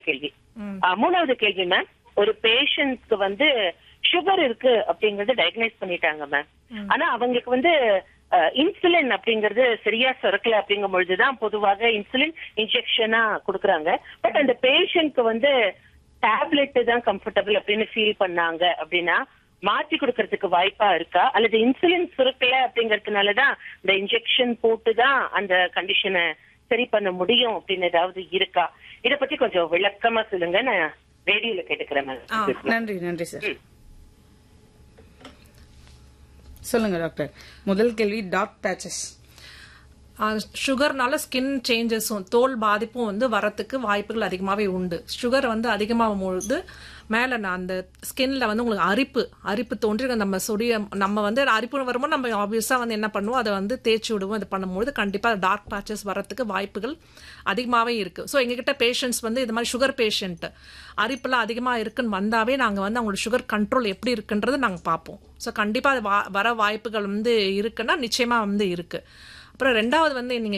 கேள்வி ஆ, மூணாவது கேள்வி மேம் ஒரு பேஷண்ட்க்கு வந்து சுகர் இருக்கு அப்படிங்கறது டயக்னைஸ் பண்ணிட்டாங்க மேம் ஆனா அவங்களுக்கு வந்து இன்சுலின் அப்படிங்கறது சரியா சுரக்கல அப்படிங்கும் பொழுதுதான் பொதுவாக இன்சுலின் இன்ஜெக்ஷனா கொடுக்கறாங்க பட் அந்த பேஷண்ட்க்கு வந்து டேப்லெட் தான் கம்ஃபர்டபுள் அப்படின்னு ஃபீல் பண்ணாங்க அப்படின்னா மாத்தி கொடுக்கறதுக்கு வாய்ப்பா இருக்கா அல்லது இன்சுலின் சுரக்கல அப்படிங்கறதுனாலதான் இந்த இன்ஜெக்ஷன் போட்டு தான் அந்த கண்டிஷனை சரி பண்ண முடியும் அப்படின்னு ஏதாவது இருக்கா இத பத்தி கொஞ்சம் விளக்கமா சொல்லுங்க நான் ரேடியோல கேட்டுக்கிறேன் ஆ, மேம் நன்றி நன்றி சார் சொல்லுங்க டாக்டர் முதல் கேள்வி டார்க் பேச்சஸ் சுகர்னால ஸ்கின் சேஞ்சஸும் தோல் பாதிப்பும் வந்து வரத்துக்கு வாய்ப்புகள் அதிகமாகவே உண்டு சுகர் வந்து அதிகமாகும் பொழுது மேலே அந்த ஸ்கின்ல வந்து உங்களுக்கு அரிப்பு அரிப்பு தோன்றி நம்ம சொடியம் நம்ம வந்து அரிப்பு வரும்போது நம்ம ஆப்வியஸாக வந்து என்ன பண்ணுவோம் அதை வந்து தேய்ச்சி விடுவோம் இது பண்ணும்போது கண்டிப்பாக டார்க் பேச்சஸ் வரத்துக்கு வாய்ப்புகள் அதிகமாகவே இருக்குது ஸோ எங்ககிட்ட பேஷண்ட்ஸ் வந்து இது மாதிரி சுகர் பேஷண்ட் அரிப்பெல்லாம் அதிகமாக இருக்குன்னு வந்தாவே நாங்கள் வந்து அவங்களோட சுகர் கண்ட்ரோல் எப்படி இருக்குன்றது நாங்கள் பார்ப்போம் ஸோ கண்டிப்பாக அது வா வர வாய்ப்புகள் வந்து இருக்குன்னா நிச்சயமாக வந்து இருக்குது அப்புறம் ரெண்டாவது வந்து நீங்க